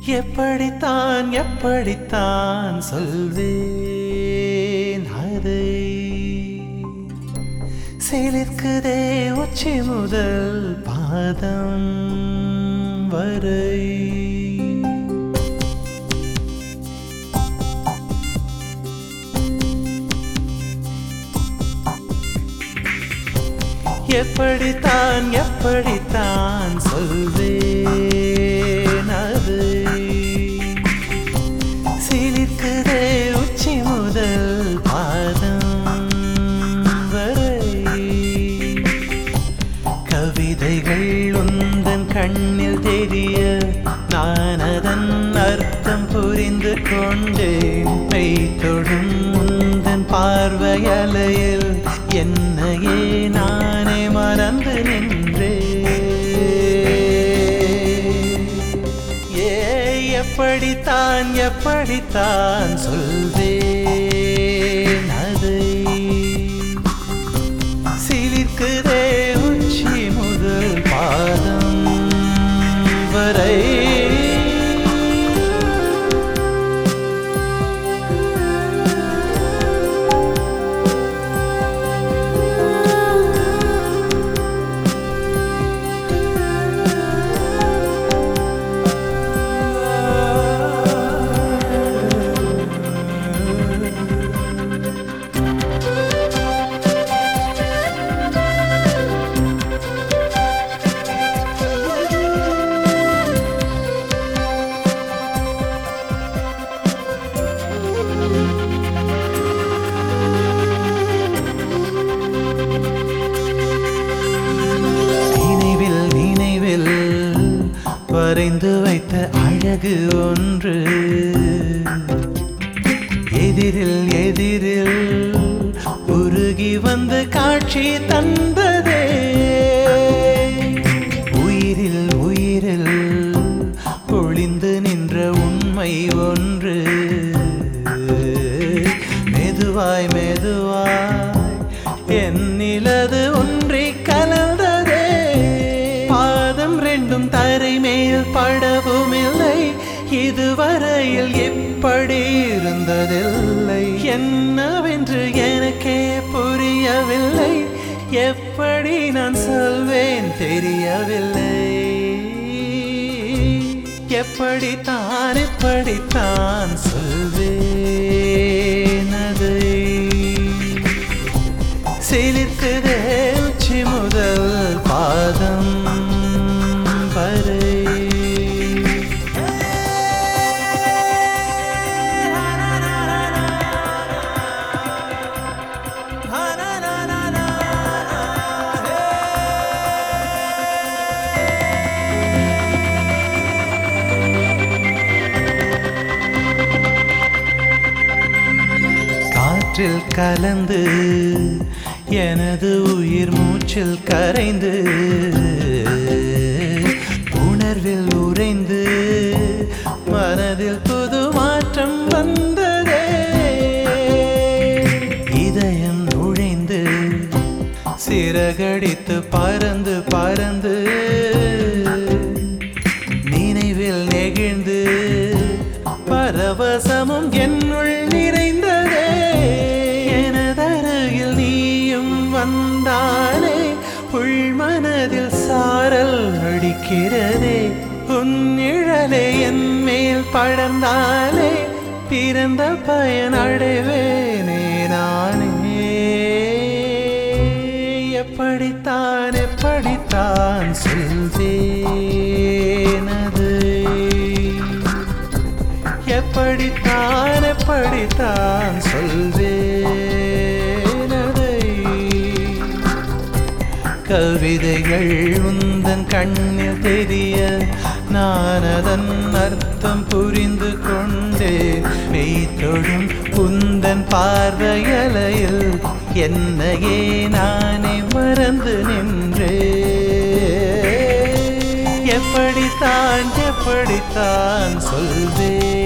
எப்படித்தான் எப்படித்தான் சொல்வேன் அதை சிலிர்க்குதே உச்சி முதல் பாதம் வரை எப்படித்தான் எப்படித்தான் சொல்வேன் அது சிலிர்க்குதே உச்சி முதல் பாதம் வரை கவிதைகள் உந்தன் கண்ணில் தெரிய நான் அதன் அர்த்தம் புரிந்து கொண்டேன் மெய்த்தொடும் உந்தன் பார்வையலையில் என்னையே நானே மறந்து நின்றேன் ஏ எப்படித்தான் எப்படித்தான் சொல்வேன் அதை சிலிர்க்குதே உச்சி முதல் பாதம் வரை நினைவில் நினைவில் வரைந்து வைத்த அழகு ஒன்று எதிரில் எதிரில் உருகி வந்து காட்சி தந்ததே உயிரில் உயிரில் ஒளிந்து நின்ற உண்மை ஒன்று மெதுவாய் மெதுவாய் என்னிலது ஒன்றி கலந்ததே பாதம் ரெண்டும் தரை மேல் படவும் இல்லை இதுவரையில் எப்படி இருந்ததில்லை என்னவென்று எனக்கே புரியவில்லை எப்படி நான் சொல்வேன் தெரியவில்லை எப்படித்தான் எப்படித்தான் சொல்வேன் அதை சிலிர்க்குதே உச்சி முதல் பாதம் வரை காற்றில் கலந்து எனது உயிர் மூச்சில் கரைந்து உணர்வில் உறைந்து மனதில் புது மாற்றம் வந்ததே இதயம் நுழைந்து சிறகடித்து பறந்து பறந்து நினைவில் நெகிழ்ந்து பரவசமும் என்னுள் நிறைந்ததே எனதருகில் நீயும் வந்தானே உள்மனதில் சாரல் அடிக்கிறதே உன் நிழலே என் மேல் படர்ந்தாலே பிறந்த பயன் அடைவேனே நானே எப்படித்தான் எப்படித்தான் சொல்வேனது எப்படித்தான் எப்படித்தான் சொல்வேனதை கவிதைகள் உந்தன் கண்ணில் தெரிய நான் அதன் அர்த்தம் புரிந்து கொண்டே மெய்த்தொடும் உந்தன் பார்வையலையில் என்னையே நானே மறந்து நின்றே எப்படித்தான் எப்படித்தான் சொல்வேன்